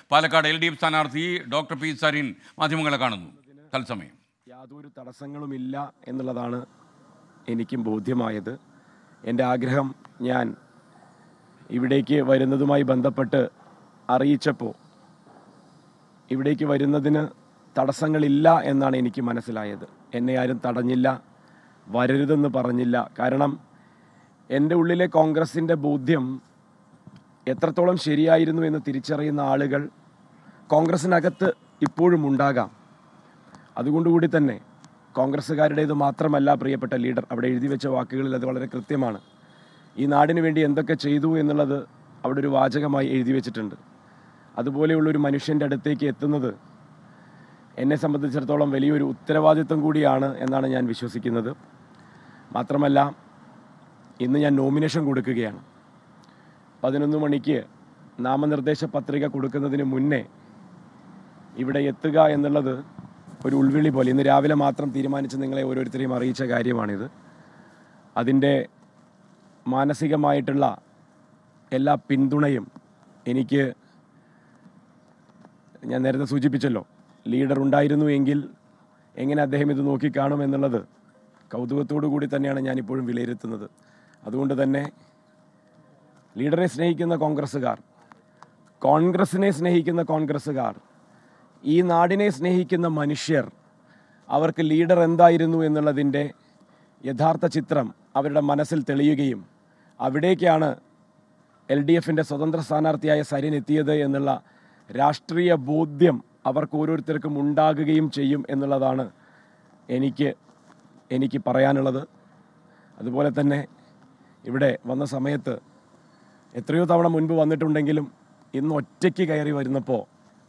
Palakkad L D F സ്ഥാനാർത്ഥി doctor P Sarin മാധ്യമങ്ങളെ കാണുന്നു തത്സമയം യാതൊരു തടസ്സങ്ങളുമില്ല എന്നുള്ളതാണ് എനിക്കും ബോധ്യമായത് എൻ്റെ ആഗ്രഹം ഞാൻ ഇവിടേക്ക് വരുന്നതുമായി ബന്ധപ്പെട്ട് അറിയിച്ചപ്പോൾ ഇവിടേക്ക് വരുന്നതിന് തടസ്സങ്ങളില്ല എന്നാണ് എനിക്ക് മനസ്സിലായത് എന്നെ ആരും തടഞ്ഞില്ല വരരുതെന്ന് പറഞ്ഞില്ല കാരണം എൻ്റെ ഉള്ളിലെ കോൺഗ്രസിൻ്റെ ബോധ്യം എത്രത്തോളം ശരിയായിരുന്നു എന്ന് തിരിച്ചറിയുന്ന ആളുകൾ കോൺഗ്രസിനകത്ത് ഇപ്പോഴും ഉണ്ടാകാം അതുകൊണ്ടുകൂടി തന്നെ കോൺഗ്രസ്സുകാരുടേത് മാത്രമല്ല പ്രിയപ്പെട്ട ലീഡർ അവിടെ എഴുതി വെച്ച വാക്കുകളിൽ അത് വളരെ കൃത്യമാണ് ഈ നാടിന് വേണ്ടി എന്തൊക്കെ ചെയ്തു എന്നുള്ളത് അവിടെ ഒരു വാചകമായി എഴുതി വെച്ചിട്ടുണ്ട് അതുപോലെയുള്ള ഒരു മനുഷ്യൻ്റെ അടുത്തേക്ക് എത്തുന്നത് എന്നെ സംബന്ധിച്ചിടത്തോളം വലിയൊരു ഉത്തരവാദിത്വം കൂടിയാണ് എന്നാണ് ഞാൻ വിശ്വസിക്കുന്നത് മാത്രമല്ല ഇന്ന് ഞാൻ നോമിനേഷൻ കൊടുക്കുകയാണ് പതിനൊന്ന് മണിക്ക് നാമനിർദ്ദേശ പത്രിക കൊടുക്കുന്നതിന് മുന്നേ ഇവിടെ എത്തുക എന്നുള്ളത് ഒരു ഉൾവിളി പോലെ ഇന്ന് രാവിലെ മാത്രം തീരുമാനിച്ച് നിങ്ങളെ ഓരോരുത്തരെയും അറിയിച്ച കാര്യമാണിത് അതിൻ്റെ മാനസികമായിട്ടുള്ള എല്ലാ പിന്തുണയും എനിക്ക് ഞാൻ നേരത്തെ സൂചിപ്പിച്ചല്ലോ ലീഡർ ഉണ്ടായിരുന്നു എങ്കിൽ എങ്ങനെ അദ്ദേഹം ഇത് നോക്കിക്കാണും എന്നുള്ളത് കൗതുകത്തോടു കൂടി തന്നെയാണ് ഞാനിപ്പോഴും വിലയിരുത്തുന്നത് അതുകൊണ്ട് തന്നെ ലീഡറെ സ്നേഹിക്കുന്ന കോൺഗ്രസ്സുകാർ കോൺഗ്രസിനെ സ്നേഹിക്കുന്ന കോൺഗ്രസ്സുകാർ ഈ നാടിനെ സ്നേഹിക്കുന്ന മനുഷ്യർ അവർക്ക് ലീഡർ എന്തായിരുന്നു എന്നുള്ളതിൻ്റെ യഥാർത്ഥ ചിത്രം അവരുടെ മനസ്സിൽ തെളിയുകയും അവിടേക്കാണ് എൽ ഡി എഫിൻ്റെ സ്വതന്ത്ര സ്ഥാനാർത്ഥിയായ സരിൻ എത്തിയത് എന്നുള്ള രാഷ്ട്രീയ ബോധ്യം അവർക്ക് ഓരോരുത്തർക്കും ഉണ്ടാകുകയും ചെയ്യും എന്നുള്ളതാണ് എനിക്ക് എനിക്ക് പറയാനുള്ളത് അതുപോലെ തന്നെ ഇവിടെ വന്ന സമയത്ത് എത്രയോ തവണ മുൻപ് വന്നിട്ടുണ്ടെങ്കിലും ഇന്ന് ഒറ്റയ്ക്ക് കയറി വരുന്നപ്പോൾ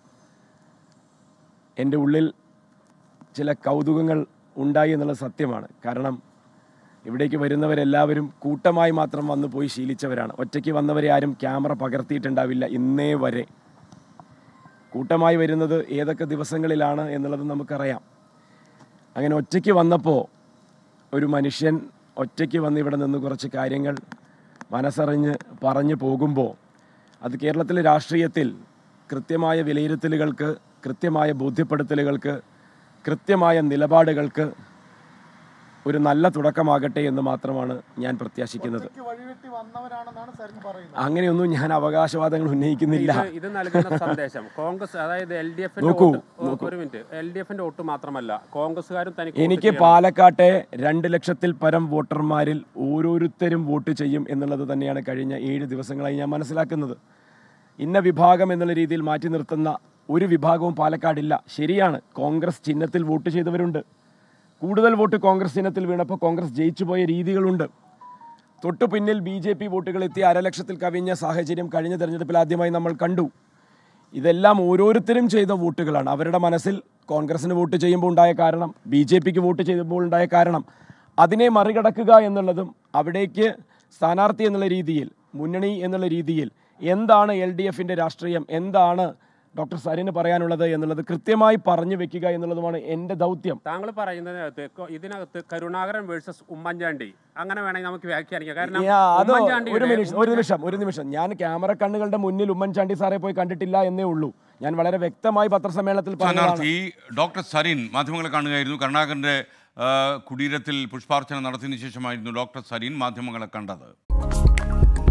എൻ്റെ ഉള്ളിൽ ചില കൗതുകങ്ങൾ ഉണ്ടായി എന്നുള്ളത് സത്യമാണ് കാരണം ഇവിടേക്ക് വരുന്നവരെല്ലാവരും കൂട്ടമായി മാത്രം വന്ന് പോയി ശീലിച്ചവരാണ് ഒറ്റയ്ക്ക് വന്നവരെ ആരും ക്യാമറ പകർത്തിയിട്ടുണ്ടാവില്ല ഇന്നേ വരെ കൂട്ടമായി വരുന്നത് ഏതൊക്കെ ദിവസങ്ങളിലാണ് എന്നുള്ളത് നമുക്കറിയാം അങ്ങനെ ഒറ്റയ്ക്ക് വന്നപ്പോൾ ഒരു മനുഷ്യൻ ഒറ്റയ്ക്ക് വന്ന് ഇവിടെ നിന്ന് കുറച്ച് കാര്യങ്ങൾ മനസ്സറിഞ്ഞ് പറഞ്ഞു പോകുമ്പോൾ അത് കേരളത്തിലെ രാഷ്ട്രീയത്തിൽ കൃത്യമായ വിലയിരുത്തലുകൾക്ക് കൃത്യമായ ബോധ്യപ്പെടുത്തലുകൾക്ക് കൃത്യമായ നിലപാടുകൾക്ക് ഒരു നല്ല തുടക്കമാകട്ടെ എന്ന് മാത്രമാണ് ഞാൻ പ്രത്യാശിക്കുന്നത് ഒറ്റയ്ക്ക് വഴിവെട്ടി വന്നവരാണെന്നാണ് സരിൻ പറയുന്നത് അങ്ങനെയൊന്നും ഞാൻ അവകാശവാദങ്ങൾ ഉന്നയിക്കുന്നില്ല ഇത് ഇത് നൽകുന്ന സന്ദേശം കോൺഗ്രസ് അതായത് എൽ ഡി എഫിന്റെ നോക്കൂ, വോട്ട് ഒരു മിനിറ്റ് എൽ ഡി എഫിന്റെ വോട്ട് മാത്രമല്ല കോൺഗ്രസ്സുകാരും തനിക്ക് എനിക്ക് പാലക്കാട്ടെ രണ്ട് ലക്ഷത്തിൽ പരം വോട്ടർമാരിൽ ഓരോരുത്തരും വോട്ട് ചെയ്യും എന്നുള്ളത് തന്നെയാണ് കഴിഞ്ഞ ഏഴ് ദിവസങ്ങളായി ഞാൻ മനസ്സിലാക്കുന്നത് ഇന്ന വിഭാഗം എന്നുള്ള രീതിയിൽ മാറ്റി നിർത്തുന്ന ഒരു വിഭാഗവും പാലക്കാടില്ല ശരിയാണ് കോൺഗ്രസ് ചിഹ്നത്തിൽ വോട്ട് ചെയ്തവരുണ്ട് കൂടുതൽ വോട്ട് കോൺഗ്രസ് ചിഹ്നത്തിൽ വീണപ്പോൾ കോൺഗ്രസ് ജയിച്ചു പോയ രീതികളുണ്ട് തൊട്ടു പിന്നിൽ ബി ജെ പി വോട്ടുകൾ എത്തി അരലക്ഷത്തിൽ കവിഞ്ഞ സാഹചര്യം കഴിഞ്ഞ തെരഞ്ഞെടുപ്പിൽ ആദ്യമായി നമ്മൾ കണ്ടു ഇതെല്ലാം ഓരോരുത്തരും ചെയ്ത വോട്ടുകളാണ് അവരുടെ മനസ്സിൽ കോൺഗ്രസിന് വോട്ട് ചെയ്യുമ്പോൾ ഉണ്ടായ കാരണം ബി ജെ പിക്ക് വോട്ട് ചെയ്യുമ്പോൾ ഉണ്ടായ കാരണം അതിനെ മറികടക്കുക എന്നുള്ളതും അവിടേക്ക് സ്ഥാനാർത്ഥി എന്നുള്ള രീതിയിൽ മുന്നണി എന്നുള്ള രീതിയിൽ എന്താണ് എൽ ഡി എഫിൻ്റെ രാഷ്ട്രീയം എന്താണ് ഡോക്ടർ സരിന് പറയാനുള്ളത് എന്നുള്ളത് കൃത്യമായി പറഞ്ഞു വെക്കുക എന്നുള്ളതുമാണ് എൻ്റെ ദൗത്യം താങ്കൾ പറയുന്നതിനകത്ത് കൊ- ഇതിനകത്ത് കരുണാകരൻ വേഴ്സസ് ഉമ്മൻചാണ്ടി അങ്ങനെ വേണമെങ്കിൽ നമുക്ക് വ്യാഖ്യാനിക്കാം കാരണം യാ, അത് ഒരു ഉമ്മൻചാണ്ടിയുടെ- നിമിഷം ഒരു നിമിഷം ഒരു നിമിഷം ഞാൻ ക്യാമറ കണ്ണുകളുടെ മുന്നിൽ ഉമ്മൻചാണ്ടി സാറെ പോയി കണ്ടിട്ടില്ല എന്നേ ഉള്ളൂ ഞാൻ വളരെ വ്യക്തമായി പത്രസമ്മേളനത്തിൽ പറഞ്ഞതാണ് സ്ഥാനാർത്ഥി ഡോക്ടർ സരീൻ മാധ്യമങ്ങളെ കാണുകയായിരുന്നു കരുണാകരന്റെ ആ, കുടീരത്തിൽ പുഷ്പാർച്ചന നടത്തിയതിനു ശേഷമായിരുന്നു ഡോക്ടർ സരീൻ മാധ്യമങ്ങളെ കണ്ടത്